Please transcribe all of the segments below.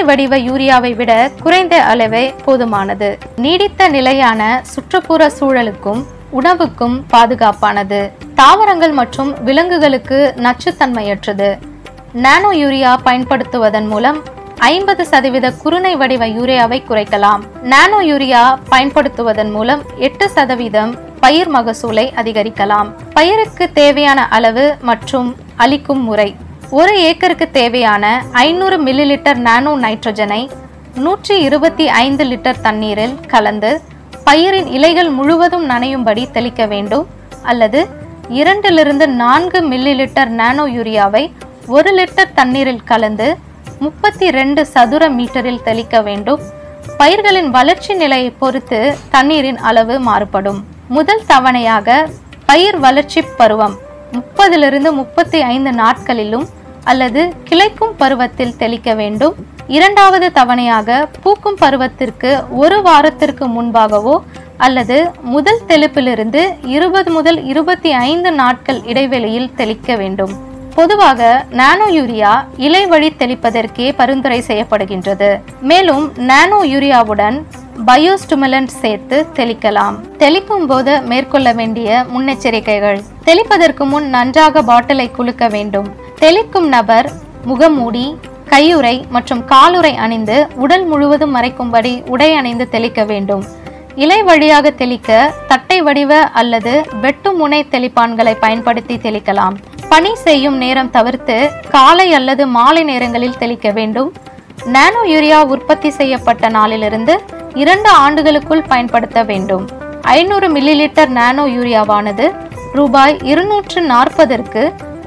வடிவ யூரியாவை விட குறைந்த அளவே போதுமானது நீடித்த நிலையான சுற்றுப்புற சூழலுக்கும் உணவுக்கும் பாதுகாப்பானது தாவரங்கள் மற்றும் விலங்குகளுக்கு நச்சுத்தன்மையற்றது நானோ யூரியா பயன்படுத்துவதன் மூலம் ஐம்பது சதவீத குருணை வடிவ யூரியாவை குறைக்கலாம் நானோ யூரியா பயன்படுத்துவதன் மூலம் எட்டு சதவீதம் பயிர் மகசூலை அதிகரிக்கலாம் பயிருக்கு தேவையான அளவு மற்றும் அளிக்கும் முறை ஒரு ஏக்கருக்கு தேவையான ஐநூறு மில்லி லிட்டர் நானோ நைட்ரஜனை நூற்றி இருபத்தி ஐந்து லிட்டர் தண்ணீரில் கலந்து பயிரின் இலைகள் முழுவதும் நனையும்படி தெளிக்க வேண்டும் அல்லது இரண்டிலிருந்து நான்கு மில்லி லிட்டர் நானோ யூரியாவை ஒரு லிட்டர் தண்ணீரில் கலந்து முப்பத்தி ரெண்டு சதுர மீட்டரில் தெளிக்க வேண்டும் பயிர்களின் வளர்ச்சி நிலையை பொறுத்து தண்ணீரின் அளவு மாறுபடும் முதல் தவணையாக பயிர் வளர்ச்சி பருவம் முப்பதிலிருந்து முப்பத்தி ஐந்து நாட்களிலும் அல்லது கிளைக்கும் பருவத்தில் தெளிக்க வேண்டும் இரண்டாவது தவணையாக பூக்கும் பருவத்திற்கு ஒரு வாரத்திற்கு முன்பாகவோ அல்லது முதல் தெளிப்பிலிருந்து இருபது முதல் இருபத்தி ஐந்து நாட்கள் இடைவெளியில் தெளிக்க வேண்டும் பொதுவாக நானோ யூரியா இலை வழி தெளிப்பதற்கே பரிந்துரை செய்யப்படுகின்றது மேலும் நானோ யூரியாவுடன் பயோஸ்டிமுலன்ட் சேர்த்து தெளிக்கலாம் தெளிக்கும் போது மேற்கொள்ள வேண்டிய முன்னெச்சரிக்கைகள் தெளிப்பதற்கு முன் நன்றாக பாட்டிலை குலுக்க வேண்டும் தெளிக்கும் நபர் முகமூடி கையுறை மற்றும் காலுறை அணிந்து உடல் முழுவதும் மறைக்கும்படி உடை அணிந்து தெளிக்க வேண்டும் இலை வழியாக தெளிக்க தட்டை வடிவ அல்லது வெட்டு முனை தெளிப்பான்களை பயன்படுத்தி தெளிக்கலாம் பணி செய்யும் நேரம் தவிர்த்து காலை அல்லது மாலை நேரங்களில் தெளிக்க வேண்டும் நானோ யூரியா உற்பத்தி செய்யப்பட்ட நாளிலிருந்து இரண்டு ஆண்டுகளுக்குள் பயன்படுத்த வேண்டும் ஐநூறு மில்லி லிட்டர் நானோ யூரியாவானது ரூபாய் இருநூற்று நாற்பதற்கு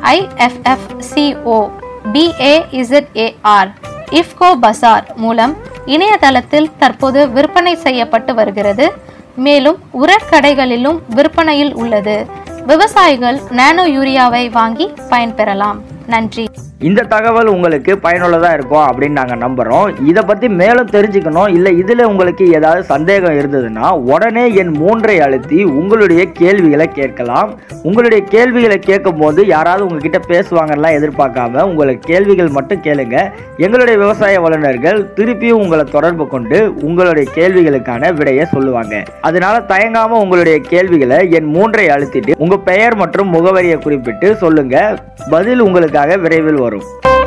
ஐஎஃப்எஃப்சிஓ பிஏஇசட்ஏஆர் இஃப்கோ பசார் மூலம் இணையதளத்தில் தற்போது விற்பனை செய்யப்பட்டு வருகிறது மேலும் உரக்கடைகளிலும் விற்பனையில் உள்ளது விவசாயிகள் நானோ யூரியாவை வாங்கி பயன்பெறலாம் நன்றி இந்த தகவல் உங்களுக்கு பயனுள்ளதாக இருக்கும் அப்படின்னு நாங்கள் நம்புகிறோம் இதை பற்றி மேலும் தெரிஞ்சுக்கணும் இல்லை இதில் உங்களுக்கு ஏதாவது சந்தேகம் இருந்ததுன்னா உடனே என் மூன்றை அழுத்தி உங்களுடைய கேள்விகளை கேட்கலாம் உங்களுடைய கேள்விகளை கேட்கும்போது யாராவது உங்ககிட்ட பேசுவாங்கலாம் எதிர்பார்க்காம உங்களுக்கு கேள்விகள் மட்டும் கேளுங்க எங்களுடைய விவசாய வல்லுநர்கள் திருப்பியும் உங்களை தொடர்பு கொண்டு உங்களுடைய கேள்விகளுக்கான விடையை சொல்லுவாங்க அதனால தயங்காம உங்களுடைய கேள்விகளை என் மூன்றை அழுத்திட்டு உங்க பெயர் மற்றும் முகவரியை குறிப்பிட்டு சொல்லுங்க பதில் உங்களுக்காக விரைவில் வரும்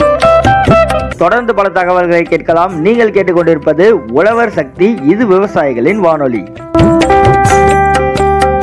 தொடர்ந்து பல தகவல்களை கேட்கலாம் நீங்கள் கேட்டுக்கொண்டிருப்பது உழவர் சக்தி இது விவசாயிகளின் வானொலி